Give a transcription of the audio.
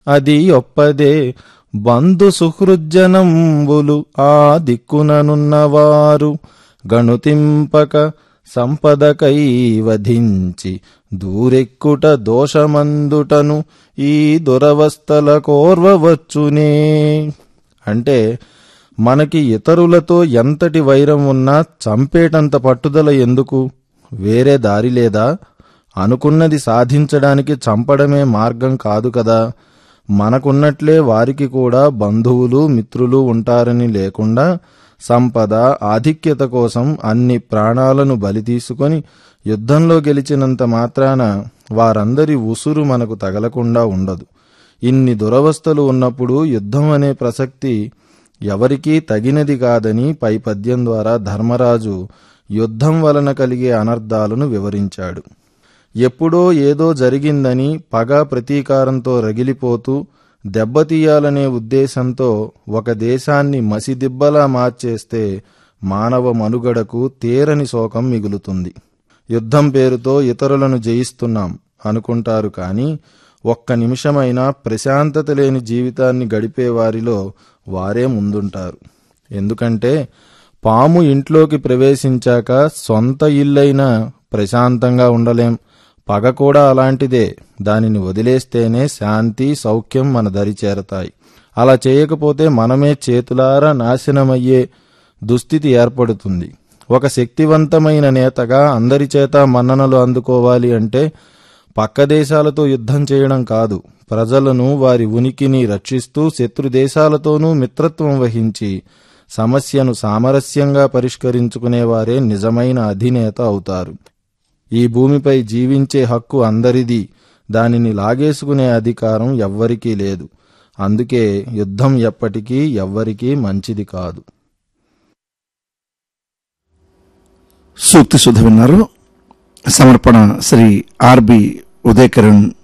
అది ఒప్పదే బంధు సుహృజ్జనంబులు ఆ దిక్కుననున్నవారు గణుతింపక సంపదకై వధించి దూరెక్కుట దోషమందుటను ఈ దురవస్థల కోర్వవచ్చునే అంటే మనకి ఇతరులతో ఎంతటి వైరం ఉన్నా చంపేటంత పట్టుదల ఎందుకు వేరే దారి లేదా అనుకున్నది సాధించడానికి చంపడమే మార్గం కాదు కదా మనకున్నట్లే వారికి కూడా బంధువులు మిత్రులు ఉంటారని లేకుండా సంపద ఆధిక్యత కోసం అన్ని ప్రాణాలను బలి తీసుకొని యుద్ధంలో గెలిచినంత మాత్రాన వారందరి ఉసురు మనకు తగలకుండా ఉండదు ఇన్ని దురవస్థలు ఉన్నప్పుడు యుద్ధం అనే ప్రసక్తి ఎవరికీ తగినది కాదని పై పద్యం ద్వారా ధర్మరాజు యుద్ధం వలన కలిగే అనర్థాలను వివరించాడు ఎప్పుడో ఏదో జరిగిందని పగ ప్రతీకారంతో రగిలిపోతూ దెబ్బతీయాలనే ఉద్దేశంతో ఒక దేశాన్ని మసిదిబ్బలా మార్చేస్తే మానవ మనుగడకు తీరని శోకం మిగులుతుంది యుద్ధం పేరుతో ఇతరులను జయిస్తున్నాం అనుకుంటారు కానీ ఒక్క నిమిషమైనా ప్రశాంతత లేని జీవితాన్ని గడిపే వారిలో వారే ముందుంటారు ఎందుకంటే పాము ఇంట్లోకి ప్రవేశించాక సొంత ఇల్లైనా ప్రశాంతంగా ఉండలేం పగ కూడా అలాంటిదే దానిని వదిలేస్తేనే శాంతి సౌఖ్యం మన దరి చేరతాయి అలా చేయకపోతే మనమే చేతులారా నాశనమయ్యే దుస్థితి ఏర్పడుతుంది ఒక శక్తివంతమైన నేతగా అందరి చేత మన్ననలు అందుకోవాలి అంటే పక్క దేశాలతో యుద్ధం చేయడం కాదు ప్రజలను వారి ఉనికిని రక్షిస్తూ శత్రు దేశాలతోనూ మిత్రత్వం వహించి సమస్యను సామరస్యంగా పరిష్కరించుకునేవారే నిజమైన అధినేత అవుతారు ఈ భూమిపై జీవించే హక్కు అందరిది దానిని లాగేసుకునే అధికారం ఎవ్వరికీ లేదు అందుకే యుద్ధం ఎప్పటికీ ఎవ్వరికీ మంచిది కాదు సూక్తి సుధ విన్నారు సమర్పణ శ్రీ ఆర్బి ఉదయకిరణ్